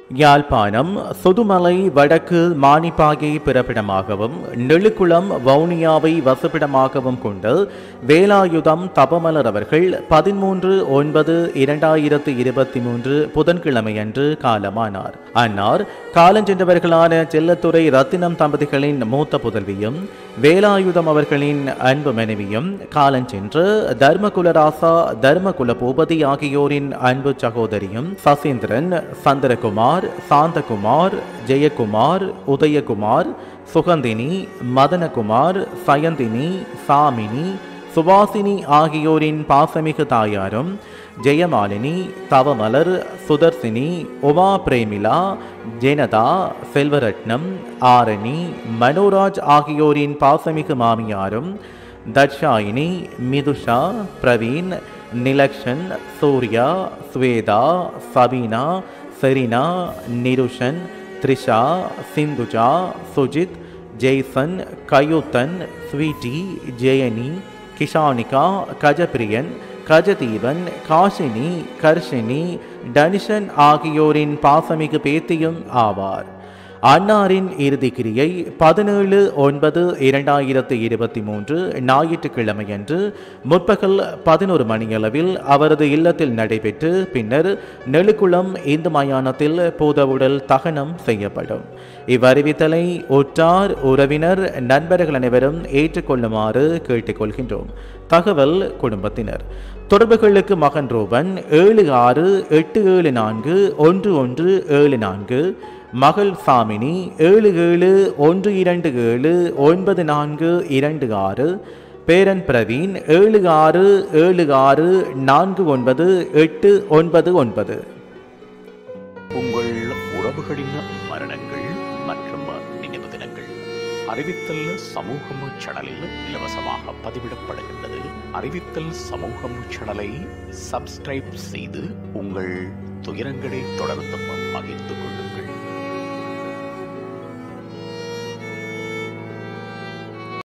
யாழ்ப்பாணம் சுதுமலை வடக்கு மானிப்பாகை பிறப்பிடமாகவும் நெழுக்குளம் வவுனியாவை வசிப்பிடமாகவும் கொண்டு வேலாயுதம் தபமலர் அவர்கள் பதிமூன்று ஒன்பது இரண்டாயிரத்து இருபத்தி மூன்று புதன்கிழமையன்று காலமானார் அன்னார் காலஞ்சென்றவர்களான செல்லத்துறை ரத்தினம் தம்பதிகளின் மூத்த புதல்வியும் வேலாயுதம் அவர்களின் அன்பு மனைவியும் காலஞ்சென்று தர்மகுலராசா தர்மகுல பூபதி ஆகியோரின் அன்பு சகோதரியும் சசீந்திரன் சந்திரகுமார் சாந்தகுமார் ஜெயக்குமார் உதயகுமார் சுகந்தினி மதனகுமார் சயந்தினி சாமினி சுவாசினி ஆகியோரின் பாசமிகு தாயாரும் ஜெயமாலினி தவமலர் சுதர்சினி உமா பிரேமிலா ஜெனதா செல்வரட்னம் ஆரணி மனோராஜ் ஆகியோரின் பாசமிகு மாமியாரும் தட்சாயினி மிதுஷா பிரவீன் நிலக்ஷன் சூர்யா ஸ்வேதா சபீனா செரினா நிருஷன் த்ரிஷா சிந்துஜா சுஜித் ஜெய்சன் கயுத்தன் ஸ்வீட்டி ஜெயனி கிஷானிகா கஜபிரியன் கஜதீபன் காஷினி கர்ஷினி டனிஷன் ஆகியோரின் பாசமிகு பேத்தியும் ஆவார் அன்னாரின் இறுதி கிரியை பதினேழு ஒன்பது இரண்டாயிரத்து இருபத்தி மூன்று ஞாயிற்றுக்கிழமையன்று முற்பகல் பதினோரு மணியளவில் அவரது இல்லத்தில் நடைபெற்று பின்னர் நெழுக்குளம் இந்து மயானத்தில் பூதவுடல் தகனம் செய்யப்படும் இவ்வறிவித்தலை உற்றார் உறவினர் நண்பர்கள் அனைவரும் ஏற்றுக்கொள்ளுமாறு கேட்டுக்கொள்கின்றோம் தகவல் குடும்பத்தினர் தொடர்புகளுக்கு மகன் ரூபன் ஏழு ஆறு எட்டு ஏழு நான்கு ஒன்று ஒன்று ஏழு நான்கு மகள் சாமினி ஏழு ஏழு ஒன்று இரண்டு ஏழு ஒன்பது நான்கு இரண்டு ஆறு பேரன் பிரவீன் ஏழு ஆறு ஏழு ஆறு நான்கு ஒன்பது எட்டு ஒன்பது ஒன்பது உங்கள் உறவுகளின் மரணங்கள் மற்றும் நினைவு தினங்கள் அறிவித்தல் சமூகம் சேனலில் இலவசமாக பதிவிடப்படுகின்றது அறிவித்தல் சமூகம் சேனலை சப்ஸ்கிரைப் செய்து உங்கள் துயரங்களை தொடர்ந்து பகிர்ந்து கொள்ளுங்கள்